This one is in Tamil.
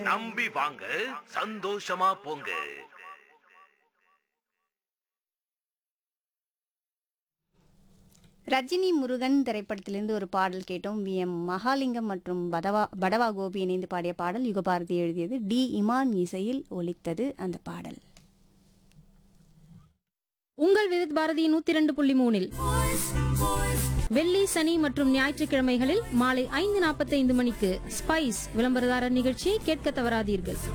நம்பி வாங்க சந்தோஷமா போங்க ரஜினி முருகன் திரைப்படத்திலிருந்து ஒரு பாடல் கேட்டோம் வி எம் மகாலிங்கம் மற்றும் பதவா படவா கோபி இணைந்து பாடிய பாடல் யுகபாரதி எழுதியது டி இமான் இசையில் ஒலித்தது அந்த பாடல் உங்கள் விருத் பாரதி நூத்தி ரெண்டு புள்ளி மூணில் வெள்ளி சனி மற்றும் ஞாயிற்றுக்கிழமைகளில் மாலை ஐந்து நாற்பத்தைந்து மணிக்கு ஸ்பைஸ் விளம்பரதாரர் நிகழ்ச்சியை கேட்க தவறாதீர்கள்